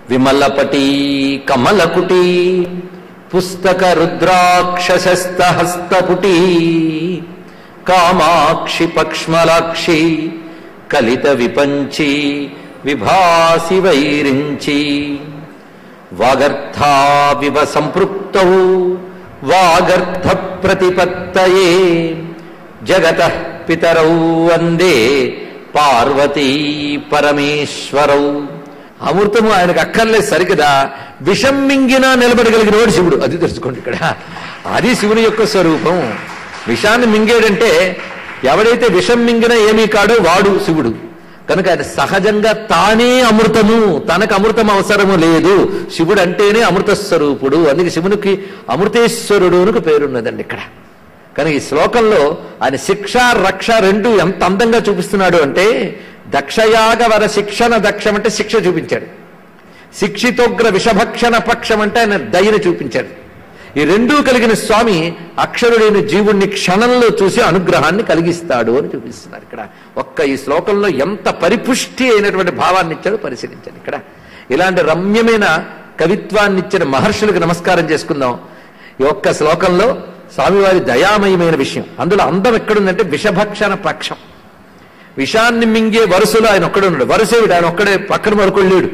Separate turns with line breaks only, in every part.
విమలపటీ కమలకుటీ పుస్తక రుద్రాక్షసస్తహస్తపుటీ కామాక్షి పక్ష్మలాక్షి కలిత విపంచి విభాసి వైరించి వాగర్థావివ సంపృక్తౌ వాగర్థ ప్రతిపత్తయే జగత పితరౌ వందే పార్వతీ పరమేశ్వరౌ అమృతము ఆయనకు అక్కర్లేదు సరికదా విషం మింగినా నిలబడగలిగిన వాడు శివుడు అది తెలుసుకోండి ఇక్కడ అది శివుని యొక్క స్వరూపం విషాన్ని మింగేడంటే ఎవడైతే విషం మింగినా ఏమీ కాడో వాడు శివుడు కనుక అది సహజంగా తానే అమృతము తనకు అమృతం అవసరము లేదు శివుడు అంటేనే అమృత స్వరూపుడు అందుకే శివునికి అమృతేశ్వరుడు అని పేరున్నదండి ఇక్కడ కానీ ఈ శ్లోకంలో ఆయన శిక్ష రక్ష రెండు ఎంత అందంగా చూపిస్తున్నాడు అంటే దక్షయాగ వర శిక్షణ దక్షం అంటే శిక్ష చూపించాడు శిక్షితోగ్ర విషభక్షణ పక్షం అంటే ఆయన దయని చూపించాడు ఈ రెండూ కలిగిన స్వామి అక్షరుడైన జీవుణ్ణి క్షణంలో చూసి అనుగ్రహాన్ని కలిగిస్తాడు అని చూపిస్తున్నారు ఇక్కడ ఒక్క ఈ శ్లోకంలో ఎంత పరిపుష్టి అయినటువంటి భావాన్ని ఇచ్చాడో పరిశీలించండి ఇక్కడ ఇలాంటి రమ్యమైన కవిత్వాన్ని ఇచ్చిన మహర్షులకు నమస్కారం చేసుకుందాం ఈ ఒక్క శ్లోకంలో స్వామివారి దయామయమైన విషయం అందులో అందం ఎక్కడుందంటే విషభక్షణ పక్షం విషాన్ని మింగే వరుసలో ఆయన ఒక్కడే ఉన్నాడు వరుసేవిడు ఆయన ఒక్కడే పక్కన మరొకడు లేడు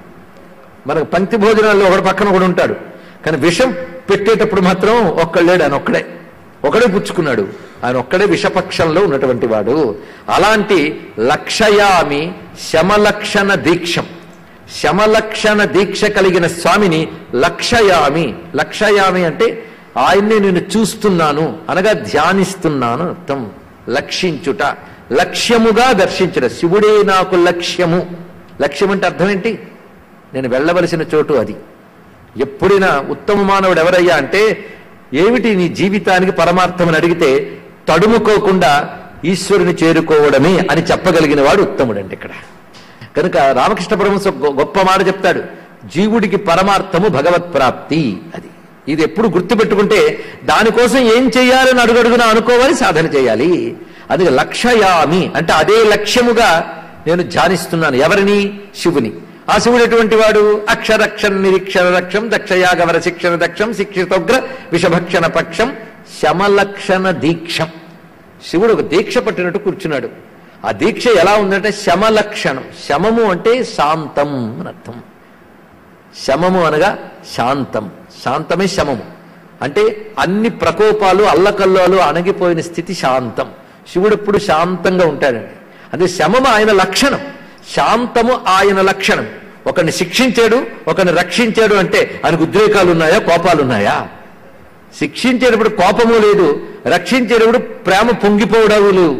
మనకు పంక్తి భోజనాల్లో ఒకడు పక్కన కూడా ఉంటాడు కానీ విషం పెట్టేటప్పుడు మాత్రం ఒక్కడు లేడు ఆయన ఒక్కడే ఒకడే పుచ్చుకున్నాడు ఆయన ఒక్కడే విషపక్షంలో ఉన్నటువంటి వాడు అలాంటి లక్షయామి శమలక్షణ దీక్షం శమలక్షణ దీక్ష కలిగిన స్వామిని లక్షయామి లక్షయామి అంటే ఆయన్ని నేను చూస్తున్నాను అనగా ధ్యానిస్తున్నాను అర్థం లక్షించుట లక్ష్యముగా దర్శించుట శివుడే నాకు లక్ష్యము లక్ష్యం అంటే అర్థం ఏంటి నేను వెళ్ళవలసిన చోటు అది ఎప్పుడైనా ఉత్తమ మానవుడు ఎవరయ్యా అంటే ఏమిటి నీ జీవితానికి పరమార్థం అని అడిగితే తడుముకోకుండా ఈశ్వరుని చేరుకోవడమే అని చెప్పగలిగిన వాడు ఉత్తముడండి ఇక్కడ కనుక రామకృష్ణ పరమహంస గొ- గొప్ప మాట చెప్తాడు జీవుడికి పరమార్థము భగవత్ ప్రాప్తి అది ఇది ఎప్పుడు గుర్తుపెట్టుకుంటే దానికోసం ఏం చేయాలని అడుగడుగున అనుకోవాలి సాధన చేయాలి అది లక్ష్యయామి అంటే అదే లక్ష్యముగా నేను ధ్యానిస్తున్నాను ఎవరిని శివుని ఆ శివుడు ఎటువంటి వాడు అక్షరక్షణ నిరీక్షణ రక్షం దక్షయాగవర శిక్షణ దక్షం శిక్షితోగ్ర విషభక్షణ పక్షం శమలక్షణ దీక్షం శివుడు ఒక దీక్ష పట్టినట్టు కూర్చున్నాడు ఆ దీక్ష ఎలా ఉందంటే శమలక్షణం శమము అంటే శాంతం అని అర్థం శమము అనగా శాంతం శాంతమే శమము అంటే అన్ని ప్రకోపాలు అల్లకల్లోలు అణగిపోయిన స్థితి శాంతం శివుడు ఎప్పుడు శాంతంగా ఉంటాడండి అదే శమము ఆయన లక్షణం శాంతము ఆయన లక్షణం ఒకరిని శిక్షించాడు ఒకరిని రక్షించాడు అంటే ఆయనకు ఉద్రేకాలు ఉన్నాయా కోపాలు ఉన్నాయా శిక్షించేటప్పుడు కోపము లేదు రక్షించేటప్పుడు ప్రేమ పొంగిపోవడము లేవు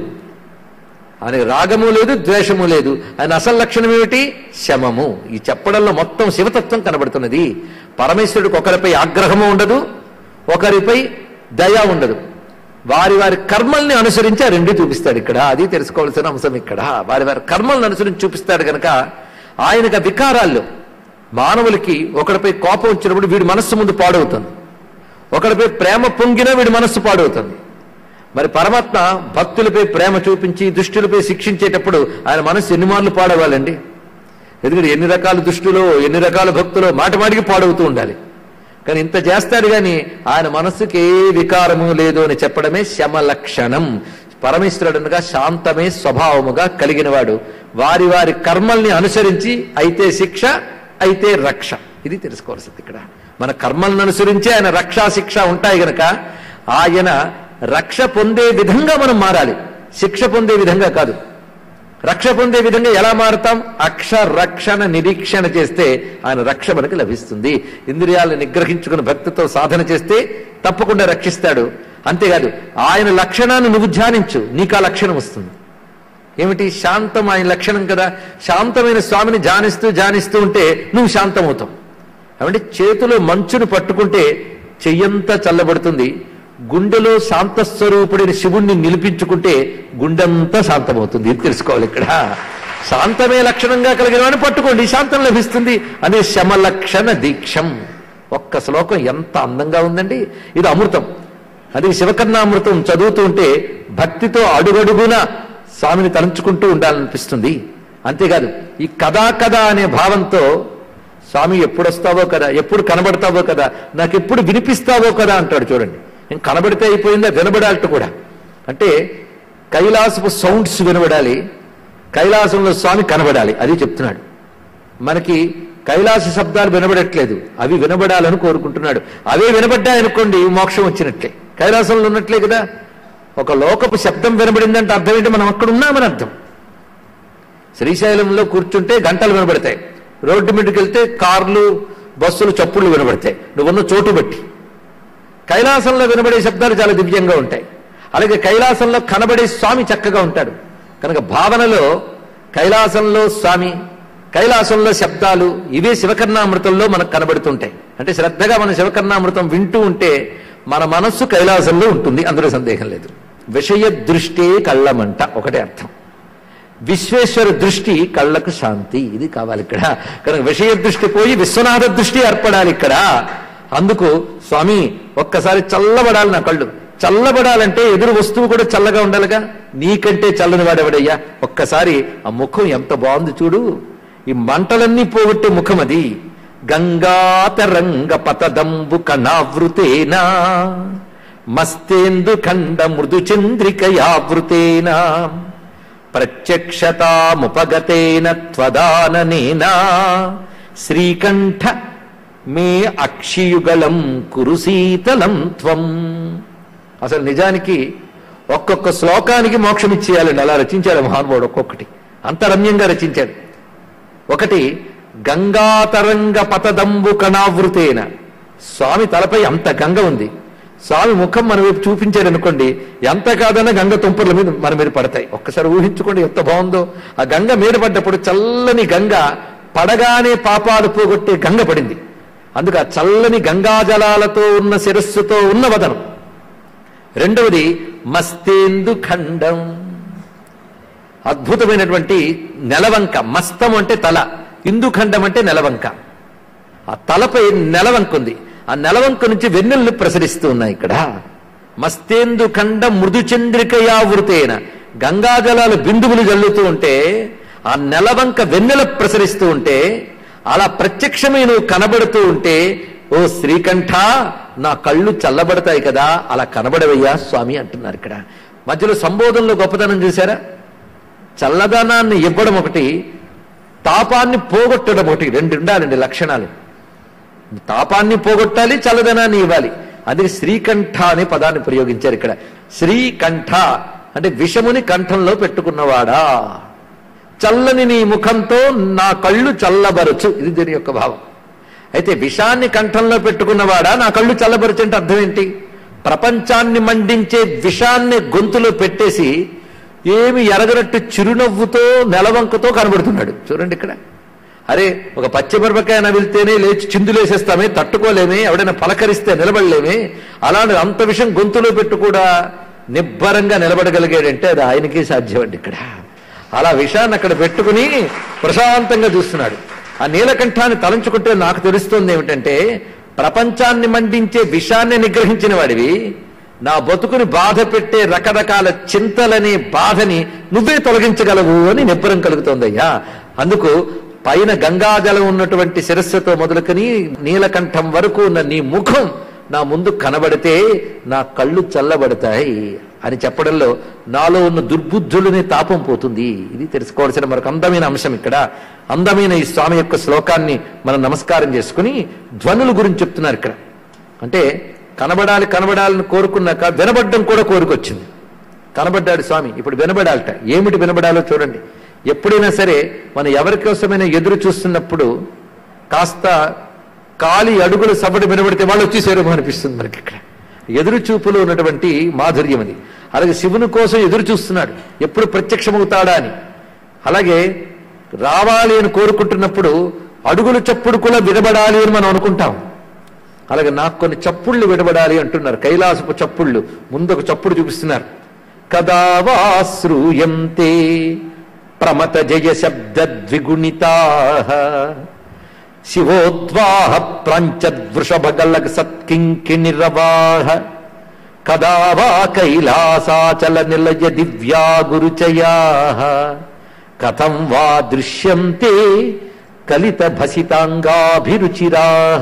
ఆయనకు రాగము లేదు ద్వేషము లేదు ఆయన అసలు లక్షణం ఏమిటి శమము ఈ చెప్పడంలో మొత్తం శివతత్వం కనబడుతున్నది పరమేశ్వరుడికి ఒకరిపై ఆగ్రహము ఉండదు ఒకరిపై దయ ఉండదు వారి వారి కర్మల్ని అనుసరించి ఆ రెండు చూపిస్తాడు ఇక్కడ అది తెలుసుకోవాల్సిన అంశం ఇక్కడ వారి వారి కర్మల్ని అనుసరించి చూపిస్తాడు కనుక ఆయనకు ఆ వికారాల్లో మానవులకి ఒకరిపై కోపం వచ్చినప్పుడు వీడి మనస్సు ముందు పాడవుతుంది ఒకరిపై ప్రేమ పొంగినా వీడి మనస్సు పాడవుతుంది మరి పరమాత్మ భక్తులపై ప్రేమ చూపించి దుష్టులపై శిక్షించేటప్పుడు ఆయన మనస్సు ఎన్ని మార్లు పాడవాలండి ఎందుకంటే ఎన్ని రకాల దుష్టులో ఎన్ని రకాల భక్తులో మాట మాటికి పాడవుతూ ఉండాలి కానీ ఇంత చేస్తాడు కానీ ఆయన మనస్సుకి ఏ వికారము లేదు అని చెప్పడమే శమలక్షణం పరమేశ్వరుడుగా శాంతమే స్వభావముగా కలిగినవాడు వారి వారి కర్మల్ని అనుసరించి అయితే శిక్ష అయితే రక్ష ఇది తెలుసుకోవాల్సింది ఇక్కడ మన కర్మలను అనుసరించి ఆయన రక్షా శిక్ష ఉంటాయి గనక ఆయన రక్ష పొందే విధంగా మనం మారాలి శిక్ష పొందే విధంగా కాదు రక్ష పొందే విధంగా ఎలా మారుతాం అక్ష రక్షణ నిరీక్షణ చేస్తే ఆయన రక్ష మనకు లభిస్తుంది ఇంద్రియాలను నిగ్రహించుకుని భక్తితో సాధన చేస్తే తప్పకుండా రక్షిస్తాడు అంతేకాదు ఆయన లక్షణాన్ని నువ్వు ధ్యానించు నీకు ఆ లక్షణం వస్తుంది ఏమిటి శాంతం ఆయన లక్షణం కదా శాంతమైన స్వామిని ధ్యానిస్తూ ధ్యానిస్తూ ఉంటే నువ్వు శాంతమవుతావు ఏమంటే చేతిలో మంచును పట్టుకుంటే చెయ్యంతా చల్లబడుతుంది గుండెలో శాంత స్వరూపుడైన శివుణ్ణి నిలిపించుకుంటే గుండెంతా శాంతమవుతుంది ఇది తెలుసుకోవాలి ఇక్కడ శాంతమే లక్షణంగా కలిగిన వాడిని పట్టుకోండి శాంతం లభిస్తుంది అనే శమలక్షణ దీక్షం ఒక్క శ్లోకం ఎంత అందంగా ఉందండి ఇది అమృతం అది శివకర్ణామృతం చదువుతూ ఉంటే భక్తితో అడుగడుగున స్వామిని తలంచుకుంటూ ఉండాలనిపిస్తుంది అంతేకాదు ఈ కథా కథ అనే భావంతో స్వామి ఎప్పుడు వస్తావో కదా ఎప్పుడు కనబడతావో కదా నాకు ఎప్పుడు వినిపిస్తావో కదా అంటాడు చూడండి నేను కనబడితే అయిపోయిందా వినబడాలట కూడా అంటే కైలాసపు సౌండ్స్ వినబడాలి కైలాసంలో స్వామి కనబడాలి అది చెప్తున్నాడు మనకి కైలాస శబ్దాలు వినబడట్లేదు అవి వినబడాలని కోరుకుంటున్నాడు అవే వినబడ్డాయనుకోండి మోక్షం వచ్చినట్లే కైలాసంలో ఉన్నట్లే కదా ఒక లోకపు శబ్దం వినబడిందంటే అర్థం ఏంటి మనం అక్కడ ఉన్నామని అర్థం శ్రీశైలంలో కూర్చుంటే గంటలు వినబడతాయి రోడ్డు మీదకి వెళ్తే కార్లు బస్సులు చప్పుళ్ళు వినబడతాయి నువ్వున్న చోటు బట్టి కైలాసంలో వినబడే శబ్దాలు చాలా దివ్యంగా ఉంటాయి అలాగే కైలాసంలో కనబడే స్వామి చక్కగా ఉంటాడు కనుక భావనలో కైలాసంలో స్వామి కైలాసంలో శబ్దాలు ఇవే శివకర్ణామృతంలో మనకు కనబడుతుంటాయి అంటే శ్రద్ధగా మన శివకర్ణామృతం వింటూ ఉంటే మన మనస్సు కైలాసంలో ఉంటుంది అందులో సందేహం లేదు విషయ దృష్టే కళ్ళమంట ఒకటే అర్థం విశ్వేశ్వర దృష్టి కళ్ళకు శాంతి ఇది కావాలి ఇక్కడ కనుక విషయ దృష్టి పోయి విశ్వనాథ దృష్టి ఏర్పడాలి ఇక్కడ అందుకు స్వామి ఒక్కసారి చల్లబడాలి నా కళ్ళు చల్లబడాలంటే ఎదురు వస్తువు కూడా చల్లగా ఉండాలిగా నీకంటే చల్లని వాడెవడయ్యా ఒక్కసారి ఆ ముఖం ఎంత బాగుంది చూడు ఈ మంటలన్నీ పోగొట్టే ముఖం అది గంగాతరంగ పతదంబు కణావృతేనా మస్తేందు ఖండ మృదు చంద్రికయావృతేనా ప్రత్యక్షతాముపగతేన త్వదాననేనా శ్రీకంఠ మే అక్షియుగళం కురు శీతలం త్వం అసలు నిజానికి ఒక్కొక్క శ్లోకానికి మోక్షం ఇచ్చేయాలండి అలా రచించాడు మహానుభావుడు ఒక్కొక్కటి అంత రమ్యంగా రచించాడు ఒకటి గంగాతరంగ పతదంబు కణావృతేన స్వామి తలపై అంత గంగ ఉంది స్వామి ముఖం మన వైపు చూపించాడు అనుకోండి ఎంత కాదన్నా గంగ తుంపర్ల మీద మన మీద పడతాయి ఒక్కసారి ఊహించుకోండి ఎంత బాగుందో ఆ గంగ మీద పడ్డప్పుడు చల్లని గంగ పడగానే పాపాలు పోగొట్టే గంగ పడింది అందుకు ఆ చల్లని గంగాజలాలతో ఉన్న శిరస్సుతో ఉన్న వదనం రెండవది మస్తేందు ఖండం అద్భుతమైనటువంటి నెలవంక మస్తం అంటే తల ఇందుఖండం అంటే నెలవంక ఆ తలపై నెలవంక ఉంది ఆ నెలవంక నుంచి వెన్నెల్ని ప్రసరిస్తూ ఉన్నాయి ఇక్కడ మస్తేందు ఖండ మృదు చంద్రికయావృతేన గంగాజలాలు బిందువులు జల్లుతూ ఉంటే ఆ నెలవంక వెన్నెల ప్రసరిస్తూ ఉంటే అలా ప్రత్యక్షమై నువ్వు కనబడుతూ ఉంటే ఓ శ్రీకంఠ నా కళ్ళు చల్లబడతాయి కదా అలా కనబడవయ్యా స్వామి అంటున్నారు ఇక్కడ మధ్యలో సంబోధనలో గొప్పతనం చూసారా చల్లదనాన్ని ఇవ్వడం ఒకటి తాపాన్ని పోగొట్టడం ఒకటి రెండు ఉండాలండి లక్షణాలు తాపాన్ని పోగొట్టాలి చల్లదనాన్ని ఇవ్వాలి అందుకే శ్రీకంఠ అనే పదాన్ని ప్రయోగించారు ఇక్కడ శ్రీకంఠ అంటే విషముని కంఠంలో పెట్టుకున్నవాడా చల్లని నీ ముఖంతో నా కళ్ళు చల్లబరచు ఇది దీని యొక్క భావం అయితే విషాన్ని కంఠంలో పెట్టుకున్నవాడా నా కళ్ళు చల్లబరచు అంటే అర్థం ఏంటి ప్రపంచాన్ని మండించే విషాన్ని గొంతులో పెట్టేసి ఏమి ఎరగనట్టు చిరునవ్వుతో నెలవంకతో కనబడుతున్నాడు చూడండి ఇక్కడ అరే ఒక పచ్చిమిరపకాయ నవిలితేనే లేచి చిందులేసేస్తామే తట్టుకోలేమే ఎవడైనా పలకరిస్తే నిలబడలేమే అలాంటి అంత విషయం గొంతులో పెట్టు కూడా నిబ్బరంగా నిలబడగలిగాడంటే అది ఆయనకే సాధ్యం అండి ఇక్కడ అలా విషాన్ని అక్కడ పెట్టుకుని ప్రశాంతంగా చూస్తున్నాడు ఆ నీలకంఠాన్ని తలంచుకుంటే నాకు తెలుస్తుంది ఏమిటంటే ప్రపంచాన్ని మండించే విషాన్ని నిగ్రహించిన వాడివి నా బతుకుని బాధ పెట్టే రకరకాల చింతలని బాధని నువ్వే తొలగించగలవు అని నిబ్బరం కలుగుతోందయ్యా అందుకు పైన గంగాజలం ఉన్నటువంటి శిరస్సుతో మొదలుకొని నీలకంఠం వరకు ఉన్న నీ ముఖం నా ముందు కనబడితే నా కళ్ళు చల్లబడతాయి అని చెప్పడంలో నాలో ఉన్న దుర్బుద్ధులని తాపం పోతుంది ఇది తెలుసుకోవాల్సిన మరొక అందమైన అంశం ఇక్కడ అందమైన ఈ స్వామి యొక్క శ్లోకాన్ని మనం నమస్కారం చేసుకుని ధ్వనుల గురించి చెప్తున్నారు ఇక్కడ అంటే కనబడాలి కనబడాలని కోరుకున్నాక వినబడ్డం కూడా కోరుకొచ్చింది కనబడ్డాడు స్వామి ఇప్పుడు వినబడాలట ఏమిటి వినబడాలో చూడండి ఎప్పుడైనా సరే మనం ఎవరి కోసమైనా ఎదురు చూస్తున్నప్పుడు కాస్త కాలి అడుగులు సబడి వినబడితే వాళ్ళు వచ్చేసారేమో అనిపిస్తుంది మనకి ఇక్కడ ఎదురు చూపులో ఉన్నటువంటి మాధుర్యం అది అలాగే శివుని కోసం ఎదురు చూస్తున్నాడు ఎప్పుడు ప్రత్యక్షమవుతాడా అని అలాగే రావాలి అని కోరుకుంటున్నప్పుడు అడుగులు చప్పుడు కూడా వినబడాలి అని మనం అనుకుంటాం అలాగే నాకు కొన్ని చప్పుళ్ళు వినబడాలి అంటున్నారు కైలాసపు చప్పుళ్ళు ముందు ఒక చప్పుడు చూపిస్తున్నారు కదా వా శ్రూయంతే ప్రమత జయ శబ్ద ద్విగుణితా శివోద్వాహ ప్రాంచద్వృషభగలగ సత్కింకిణిరవాహ కదా వా కైలాసాచల నిలయ దివ్యా గురుచయా కథం వా దృశ్యంతే కలిత భసితాంగాభిరుచిరాహ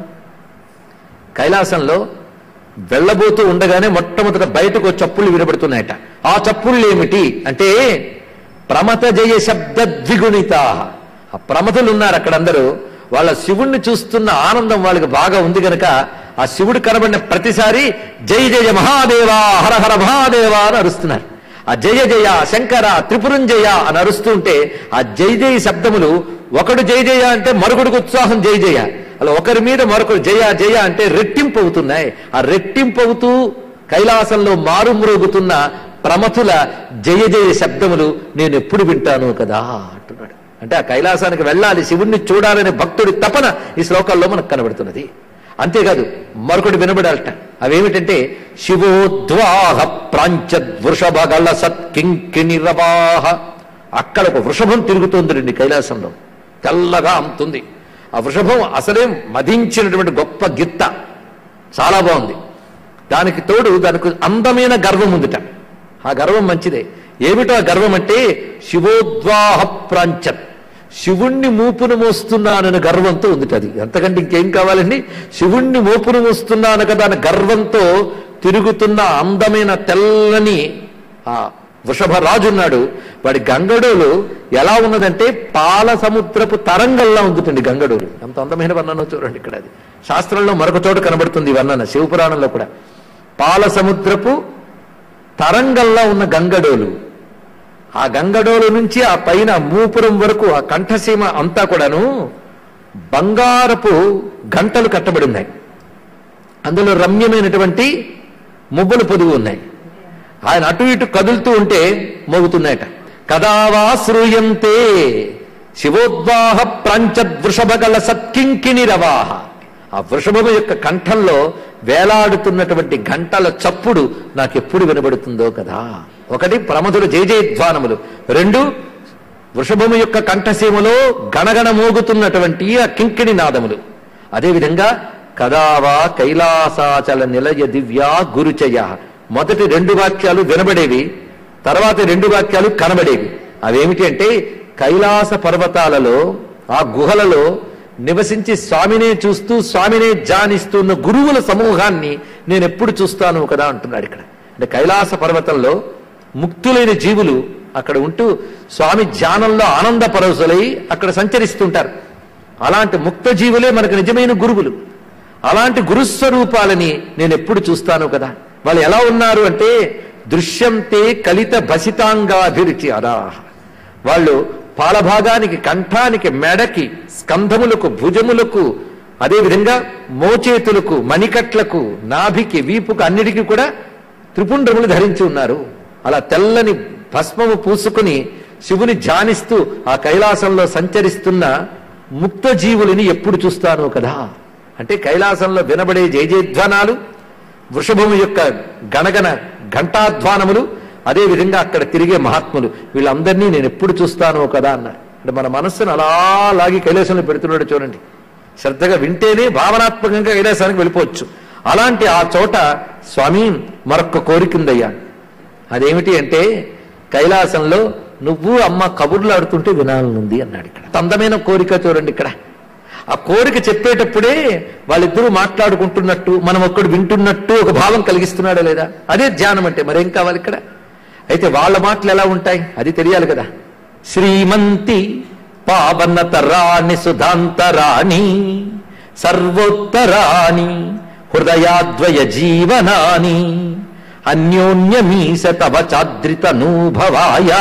కైలాసంలో వెళ్ళబోతూ ఉండగానే మొట్టమొదట బయటకు ఓ చప్పుళ్ళు వినబడుతున్నాయట ఆ చప్పుళ్ళు ఏమిటి అంటే ప్రమత జయ శబ్ద ద్విగుణిత ఆ ప్రమతులు ఉన్నారు అక్కడ అందరూ వాళ్ళ శివుణ్ణి చూస్తున్న ఆనందం వాళ్ళకి బాగా ఉంది గనక ఆ శివుడు కనబడిన ప్రతిసారి జయ జయ మహాదేవా హర హర మహాదేవా అని అరుస్తున్నారు ఆ జయ జయ శంకర త్రిపురంజయ అని అరుస్తూ ఉంటే ఆ జయ జయ శబ్దములు ఒకడు జయ జయ అంటే మరొకడికి ఉత్సాహం జయ జయ అలా ఒకరి మీద మరొకరు జయ జయ అంటే రెట్టింపు అవుతున్నాయి ఆ రెట్టింపు అవుతూ కైలాసంలో మారుమ్రోగుతున్న ప్రమథుల జయ జయ శబ్దములు నేను ఎప్పుడు వింటాను కదా అంటున్నాడు అంటే ఆ కైలాసానికి వెళ్ళాలి శివుణ్ణి చూడాలనే భక్తుడి తపన ఈ శ్లోకాల్లో మనకు కనబడుతున్నది అంతేకాదు మరొకటి వినబడాలట అవేమిటంటే శివోద్వాహ ప్రాంచద్ వృషభగల సత్కింకిణిరవాహ అక్కడ ఒక వృషభం తిరుగుతోంది కైలాసంలో తెల్లగా అమ్ముతుంది ఆ వృషభం అసలే మదించినటువంటి గొప్ప గిత్త చాలా బాగుంది దానికి తోడు దానికి అందమైన గర్వం ఉందిట ఆ గర్వం మంచిదే ఏమిటో ఆ గర్వం అంటే శివోద్వాహ ప్రాంచత్ శివుణ్ణి మూపును మోస్తున్నానని గర్వంతో ఉందిట అది అంతకంటే ఇంకేం కావాలండి శివుణ్ణి మోపును మోస్తున్నాను కదా అని గర్వంతో తిరుగుతున్న అందమైన తెల్లని ఆ వృషభ రాజున్నాడు వాడి గంగడోలు ఎలా ఉన్నదంటే పాల సముద్రపు తరంగంలా ఉందిటండి గంగడోలు ఎంత అందమైన వర్ణన చూడండి ఇక్కడ అది శాస్త్రంలో మరొక చోట కనబడుతుంది ఈ వర్ణన శివపురాణంలో కూడా పాల సముద్రపు తరంగంలా ఉన్న గంగడోలు ఆ గంగడోలు నుంచి ఆ పైన మూపురం వరకు ఆ కంఠసీమ అంతా కూడాను బంగారపు గంటలు కట్టబడి ఉన్నాయి అందులో రమ్యమైనటువంటి మువ్వలు పొదుగు ఉన్నాయి ఆయన అటు ఇటు కదులుతూ ఉంటే మోగుతున్నాయట కదావా శ్రూయంతే శివోద్వాహ ప్రాంచదృషభగల సత్కింకిణి రవాహ ఆ వృషభము యొక్క కంఠంలో వేలాడుతున్నటువంటి గంటల చప్పుడు నాకెప్పుడు వినబడుతుందో కదా ఒకటి ప్రమధుల జయజయధ్వానములు రెండు వృషభము యొక్క కంఠసీమలో గణగణ మోగుతున్నటువంటి ఆ కింకిణి నాదములు అదేవిధంగా కదావా కైలాసాచల నిలయ దివ్యా గురుచయ మొదటి రెండు వాక్యాలు వినబడేవి తర్వాత రెండు వాక్యాలు కనబడేవి అవేమిటి అంటే కైలాస పర్వతాలలో ఆ గుహలలో నివసించి స్వామినే చూస్తూ స్వామినే జానిస్తున్న గురువుల సమూహాన్ని నేను ఎప్పుడు చూస్తాను కదా అంటున్నాడు ఇక్కడ అంటే కైలాస పర్వతంలో ముక్తులైన జీవులు అక్కడ ఉంటూ స్వామి ధ్యానంలో ఆనంద పరవశులై అక్కడ సంచరిస్తుంటారు అలాంటి ముక్త జీవులే మనకు నిజమైన గురువులు అలాంటి గురుస్వరూపాలని నేను ఎప్పుడు చూస్తాను కదా వాళ్ళు ఎలా ఉన్నారు అంటే దృశ్యంతే కలిత భసితాంగాభిరుచి అరాహ వాళ్ళు పాలభాగానికి కంఠానికి మెడకి స్కంధములకు భుజములకు అదేవిధంగా మోచేతులకు మణికట్లకు నాభికి వీపుకు అన్నిటికీ కూడా త్రిపుండ్రములు ధరించి ఉన్నారు అలా తెల్లని భస్మము పూసుకుని శివుని ధ్యానిస్తూ ఆ కైలాసంలో సంచరిస్తున్న ముక్త జీవులని ఎప్పుడు చూస్తాను కదా అంటే కైలాసంలో వినబడే జయజయధ్వానాలు వృషభము యొక్క గణగణ ఘంటాధ్వానములు అదే విధంగా అక్కడ తిరిగే మహాత్ములు వీళ్ళందరినీ నేను ఎప్పుడు చూస్తానో కదా అన్నారు అంటే మన మనస్సును అలా లాగి కైలాసంలో పెడుతున్నాడు చూడండి శ్రద్ధగా వింటేనే భావనాత్మకంగా కైలాసానికి వెళ్ళిపోవచ్చు అలాంటి ఆ చోట స్వామి మరొక్క కోరికిందయ్యా అదేమిటి అంటే కైలాసంలో నువ్వు అమ్మ కబుర్లు ఆడుతుంటే వినాలనుంది అన్నాడు ఇక్కడ అందమైన కోరిక చూడండి ఇక్కడ ఆ కోరిక చెప్పేటప్పుడే వాళ్ళిద్దరూ మాట్లాడుకుంటున్నట్టు మనం ఒక్కడు వింటున్నట్టు ఒక భావం కలిగిస్తున్నాడా లేదా అదే ధ్యానం అంటే మరేం కావాలి ఇక్కడ అయితే వాళ్ళ మాటలు ఎలా ఉంటాయి అది తెలియాలి కదా శ్రీమంతి పావనతరాణి సుధాంతరాణి సర్వోత్తరాణి హృదయాద్వయ జీవనాని అన్యోన్యమీశ తవ చాద్రిత నూభవాయా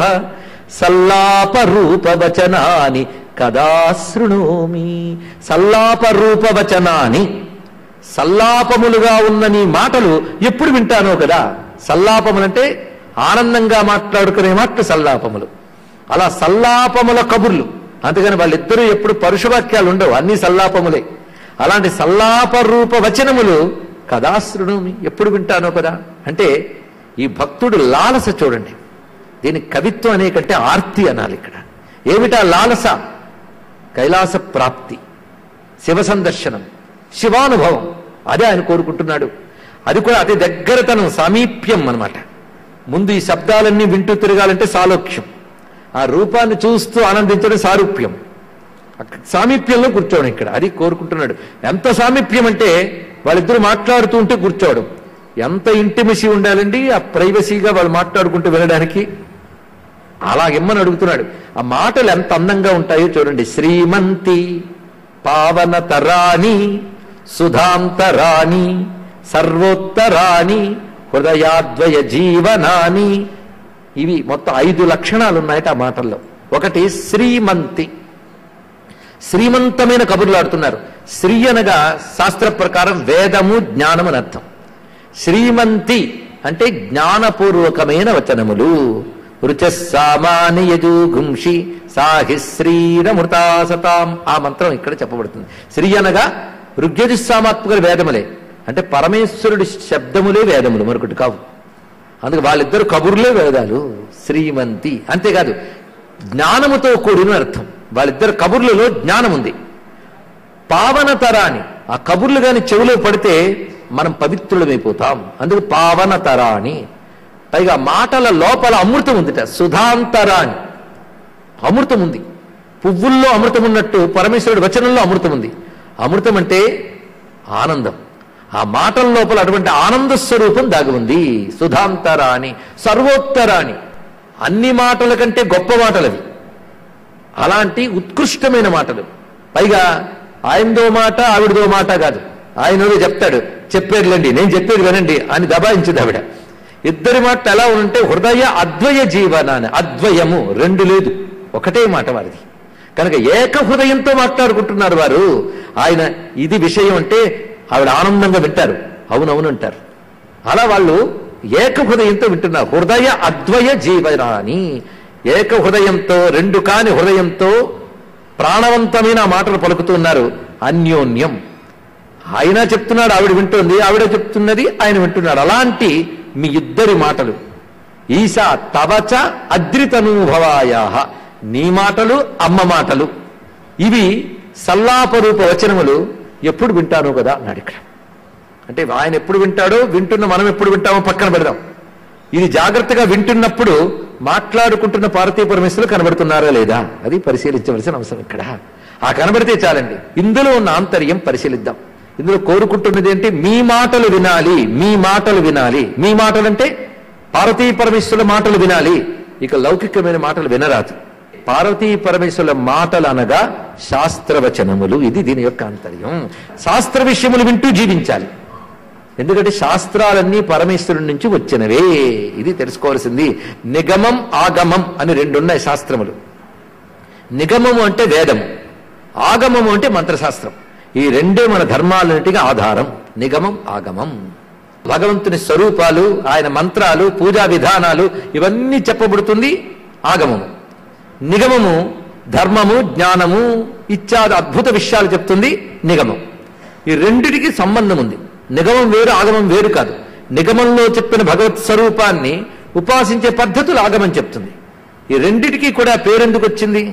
సల్లాప రూపవచనాని కదా శృణోమి సల్లాప రూపవచనాని సల్లాపములుగా ఉన్న నీ మాటలు ఎప్పుడు వింటానో కదా సల్లాపములంటే ఆనందంగా మాట్లాడుకునే మాటలు సల్లాపములు అలా సల్లాపముల కబుర్లు అందుకని వాళ్ళిద్దరూ ఎప్పుడు పరుషవాక్యాలు ఉండవు అన్ని సల్లాపములే అలాంటి సల్లాప రూప వచనములు కదా శృణోమి ఎప్పుడు వింటానో కదా అంటే ఈ భక్తుడు లాలస చూడండి దీని కవిత్వం అనే కంటే ఆర్తి అనాలి ఇక్కడ ఏమిటా లాలస కైలాస ప్రాప్తి శివ సందర్శనం శివానుభవం అదే ఆయన కోరుకుంటున్నాడు అది కూడా అతి దగ్గరతనం సామీప్యం అన్నమాట ముందు ఈ శబ్దాలన్నీ వింటూ తిరగాలంటే సాలోక్యం ఆ రూపాన్ని చూస్తూ ఆనందించడం సారూప్యం అక్కడ సామీప్యంలో కూర్చోవడం ఇక్కడ అది కోరుకుంటున్నాడు ఎంత సామీప్యం అంటే వాళ్ళిద్దరూ మాట్లాడుతూ ఉంటే కూర్చోవడం ఎంత ఇంటిమసీ ఉండాలండి ఆ ప్రైవసీగా వాళ్ళు మాట్లాడుకుంటూ వినడానికి అలాగిమ్మని అడుగుతున్నాడు ఆ మాటలు ఎంత అందంగా ఉంటాయో చూడండి శ్రీమంతి పావనతరాణి సుధాంతరాణి సర్వోత్తరాణి హృదయాద్వయ జీవనాని ఇవి మొత్తం ఐదు లక్షణాలు ఉన్నాయట ఆ మాటల్లో ఒకటి శ్రీమంతి శ్రీమంతమైన కబుర్లు ఆడుతున్నారు శ్రీ అనగా శాస్త్ర ప్రకారం వేదము జ్ఞానం అని అర్థం శ్రీమంతి అంటే జ్ఞానపూర్వకమైన వచనములు రుచ సామాని యజుగుంషి సాహి శ్రీరమృతాసతాం ఆ మంత్రం ఇక్కడ చెప్పబడుతుంది శ్రీ అనగా ఋగ్యజుస్సామాత్మక వేదములే అంటే పరమేశ్వరుడి శబ్దములే వేదములు మరొకటి కావు అందుకే వాళ్ళిద్దరు కబుర్లే వేదాలు శ్రీమంతి అంతేకాదు జ్ఞానముతో కూడిన అర్థం వాళ్ళిద్దరు కబుర్లలో జ్ఞానం ఉంది పావనతరాని ఆ కబుర్లు గాని చెవిలో పడితే మనం పవిత్రులమైపోతాం అందుకు పావనతరాని పైగా మాటల లోపల అమృతం ఉందిట సుధాంతరాని అమృతం ఉంది పువ్వుల్లో అమృతం ఉన్నట్టు పరమేశ్వరుడి వచనంలో అమృతం ఉంది అమృతం అంటే ఆనందం ఆ మాటల లోపల అటువంటి ఆనంద స్వరూపం దాగి ఉంది సుధాంతరాని సర్వోత్తరాని అన్ని మాటల కంటే గొప్ప మాటలు అవి అలాంటి ఉత్కృష్టమైన మాటలు పైగా ఆయనదో మాట ఆవిడదో మాట కాదు ఆయన చెప్తాడు చెప్పేదిలేండి నేను చెప్పేది వినండి అని దబాయించింది ఆవిడ ఇద్దరి మాట ఎలా ఉంటే హృదయ అద్వయ జీవనాన్ని అద్వయము రెండు లేదు ఒకటే మాట వారిది కనుక ఏక హృదయంతో మాట్లాడుకుంటున్నారు వారు ఆయన ఇది విషయం అంటే ఆవిడ ఆనందంగా వింటారు అవునవును అంటారు అలా వాళ్ళు ఏక హృదయంతో వింటున్నారు హృదయ అద్వయ జీవనాని ఏక హృదయంతో రెండు కాని హృదయంతో ప్రాణవంతమైన ఆ మాటలు పలుకుతున్నారు అన్యోన్యం ఆయన చెప్తున్నాడు ఆవిడ వింటోంది ఆవిడ చెప్తున్నది ఆయన వింటున్నాడు అలాంటి మీ ఇద్దరి మాటలు ఈశా తవచ అద్రితనూభవాయ నీ మాటలు అమ్మ మాటలు ఇవి సల్లాపరూప వచనములు ఎప్పుడు వింటాను కదా అన్నాడు ఇక్కడ అంటే ఆయన ఎప్పుడు వింటాడో వింటున్న మనం ఎప్పుడు వింటామో పక్కన పెడదాం ఇది జాగ్రత్తగా వింటున్నప్పుడు మాట్లాడుకుంటున్న పార్వతీ పరమేశ్వరులు కనబడుతున్నారా లేదా అది పరిశీలించవలసిన అవసరం ఇక్కడ ఆ కనబడితే చాలండి ఇందులో ఉన్న ఆంతర్యం పరిశీలిద్దాం ఇందులో కోరుకుంటున్నది ఏంటి మీ మాటలు వినాలి మీ మాటలు వినాలి మీ మాటలు అంటే పార్వతీ పరమేశ్వరుల మాటలు వినాలి ఇక లౌకికమైన మాటలు వినరాదు పార్వతీ పరమేశ్వరుల మాటలు అనగా శాస్త్రవచనములు ఇది దీని యొక్క ఆంతర్యం శాస్త్ర విషయములు వింటూ జీవించాలి ఎందుకంటే శాస్త్రాలన్నీ పరమేశ్వరుడి నుంచి వచ్చినవే ఇది తెలుసుకోవాల్సింది నిగమం ఆగమం అని రెండున్నాయి శాస్త్రములు నిగమము అంటే వేదము ఆగమము అంటే మంత్రశాస్త్రం ఈ రెండే మన ధర్మాలన్నిటికీ ఆధారం నిగమం ఆగమం భగవంతుని స్వరూపాలు ఆయన మంత్రాలు పూజా విధానాలు ఇవన్నీ చెప్పబడుతుంది ఆగమము నిగమము ధర్మము జ్ఞానము ఇత్యాది అద్భుత విషయాలు చెప్తుంది నిగమం ఈ రెండిటికి సంబంధం ఉంది నిగమం వేరు ఆగమం వేరు కాదు నిగమంలో చెప్పిన భగవత్ స్వరూపాన్ని ఉపాసించే పద్ధతులు ఆగమం చెప్తుంది ఈ రెండిటికి కూడా పేరెందుకు వచ్చింది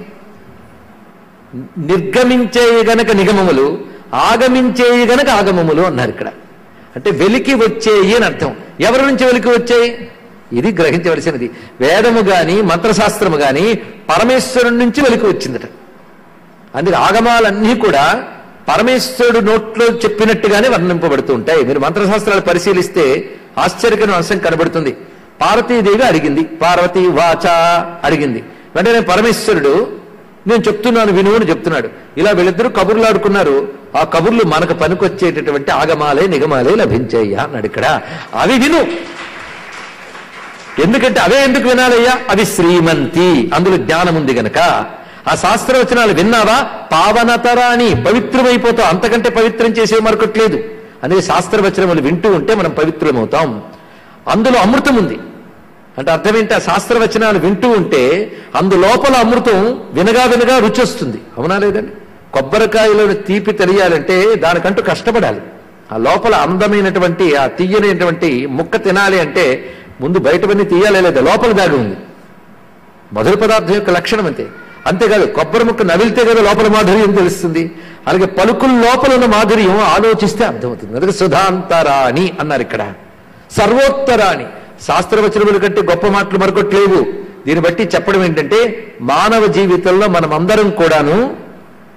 నిర్గమించే గనక నిగమములు ఆగమించేయి గనక ఆగమములు అన్నారు ఇక్కడ అంటే వెలికి వచ్చేయి అని అర్థం ఎవరి నుంచి వెలికి వచ్చాయి ఇది గ్రహించవలసినది వేదము గాని మంత్రశాస్త్రము గాని పరమేశ్వరుడి నుంచి వెలికి వచ్చిందట అందుకే ఆగమాలన్నీ కూడా పరమేశ్వరుడు నోట్లో చెప్పినట్టుగానే వర్ణింపబడుతూ ఉంటాయి మీరు మంత్రశాస్త్రాలు పరిశీలిస్తే ఆశ్చర్యకరమైన అంశం కనబడుతుంది పార్వతీదేవి అడిగింది పార్వతీ వాచ అడిగింది వెంటనే పరమేశ్వరుడు నేను చెప్తున్నాను విను అని చెప్తున్నాడు ఇలా వీళ్ళిద్దరూ కబుర్లు ఆడుకున్నారు ఆ కబుర్లు మనకు పనికొచ్చేటటువంటి ఆగమాలే నిగమాలే లభించాయ్యా అన్నాడు ఇక్కడ అవి విను ఎందుకంటే అవే ఎందుకు వినాలయ్యా అవి శ్రీమంతి అందులో జ్ఞానం ఉంది గనక ఆ శాస్త్రవచనాలు విన్నావా పావనతరాని పవిత్రమైపోతావు అంతకంటే పవిత్రం చేసే మరొకట్లేదు అందుకే శాస్త్రవచనములు వింటూ ఉంటే మనం పవిత్రమవుతాం అందులో అమృతం ఉంది అంటే అర్థం ఏంటి ఆ శాస్త్రవచనాలు వింటూ ఉంటే అందు లోపల అమృతం వినగా వినగా రుచి వస్తుంది అవునా లేదండి కొబ్బరికాయలోని తీపి తెలియాలంటే దానికంటూ కష్టపడాలి ఆ లోపల అందమైనటువంటి ఆ తీయనటువంటి ముక్క తినాలి అంటే ముందు బయటవన్నీ తీయాలి లేదా లోపల దాగి ఉంది మధుర పదార్థం యొక్క లక్షణం అంతే అంతేకాదు కొబ్బరి ముక్క నవిలితే కదా లోపల మాధుర్యం తెలుస్తుంది అలాగే పలుకుల లోపల ఉన్న మాధుర్యం ఆలోచిస్తే అర్థమవుతుంది అందుకే సుధాంతరాణి అన్నారు ఇక్కడ సర్వోత్తరాణి శాస్త్రవచనముల కంటే గొప్ప మాటలు మరొకట్లేవు దీన్ని బట్టి చెప్పడం ఏంటంటే మానవ జీవితంలో మనమందరం కూడాను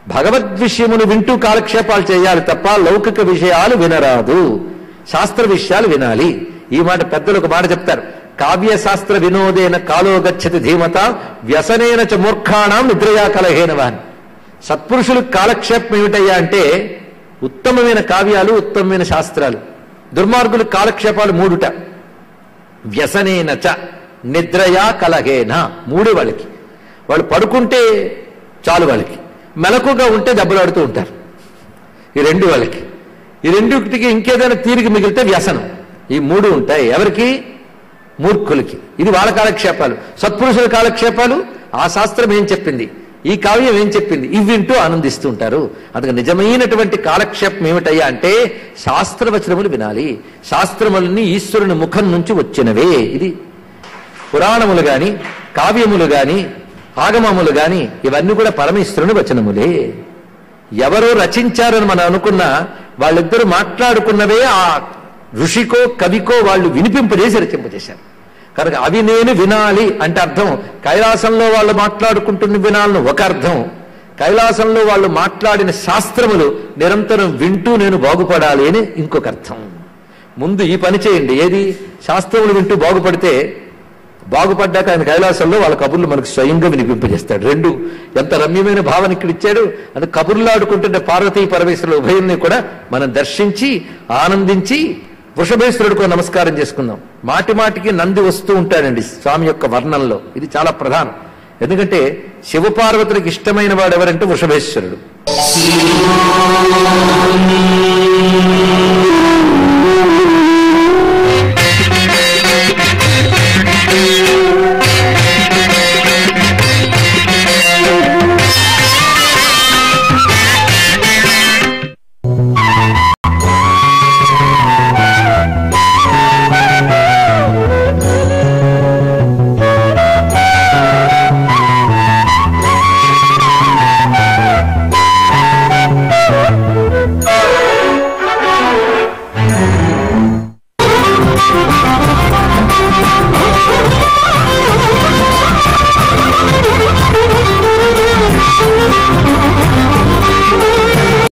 భగవద్ విషయములు వింటూ కాలక్షేపాలు చేయాలి తప్ప లౌకిక విషయాలు వినరాదు శాస్త్ర విషయాలు వినాలి ఈ మాట పెద్దలు ఒక మాట చెప్తారు కావ్య శాస్త్ర వినోదేన కాలో గచ్చతి ధీమత వ్యసనేన చ మూర్ఖాణం నిద్రయా కలహేనవా అని సత్పురుషులకు కాలక్షేపం ఏమిటయ్యా అంటే ఉత్తమమైన కావ్యాలు ఉత్తమమైన శాస్త్రాలు దుర్మార్గులు కాలక్షేపాలు మూడుట వ్యసనేన చ నిద్రయా కలహేన మూడు వాళ్ళకి వాళ్ళు పడుకుంటే చాలు వాళ్ళకి మెలకుగా ఉంటే దెబ్బలాడుతూ ఉంటారు ఈ రెండు వాళ్ళకి ఈ రెండుకి ఇంకేదైనా తీరిక మిగిలితే వ్యసనం ఈ మూడు ఉంటాయి ఎవరికి మూర్ఖులకి ఇది వాళ్ళ కాలక్షేపాలు సత్పురుషుల కాలక్షేపాలు ఆ శాస్త్రం ఏం చెప్పింది ఈ కావ్యం ఏం చెప్పింది ఇవి వింటూ ఆనందిస్తూ ఉంటారు అందుకు నిజమైనటువంటి కాలక్షేపం ఏమిటయ్యా అంటే శాస్త్రవచనములు వినాలి శాస్త్రములన్నీ ఈశ్వరుని ముఖం నుంచి వచ్చినవే ఇది పురాణములు గాని కావ్యములు గాని ఆగమములు గాని ఇవన్నీ కూడా పరమేశ్వరుని వచనములే ఎవరో రచించారని మనం అనుకున్నా వాళ్ళిద్దరూ మాట్లాడుకున్నవే ఆ ఋషికో కవికో వాళ్ళు వినిపింపజేసి రచింపజేశారు కనుక అవి నేను వినాలి అంటే అర్థం కైలాసంలో వాళ్ళు మాట్లాడుకుంటున్న వినాలని ఒక అర్థం కైలాసంలో వాళ్ళు మాట్లాడిన శాస్త్రములు నిరంతరం వింటూ నేను బాగుపడాలి అని ఇంకొక అర్థం ముందు ఈ పని చేయండి ఏది శాస్త్రములు వింటూ బాగుపడితే బాగుపడ్డాక ఆయన కైలాసంలో వాళ్ళ కబుర్లు మనకు స్వయంగా వినిపింపజేస్తాడు రెండు ఎంత రమ్యమైన భావన ఇక్కడ ఇచ్చాడు అది కబుర్లాడుకుంటుంటే పార్వతీ పరమేశ్వరుల ఉభయుల్ని కూడా మనం దర్శించి ఆనందించి వృషభేశ్వరుడికో నమస్కారం చేసుకుందాం మాటి మాటికి నంది వస్తూ ఉంటాడండి స్వామి యొక్క వర్ణంలో ఇది చాలా ప్రధానం ఎందుకంటే శివపార్వతులకు ఇష్టమైన వాడు ఎవరంటే వృషభేశ్వరుడు
శ్రీ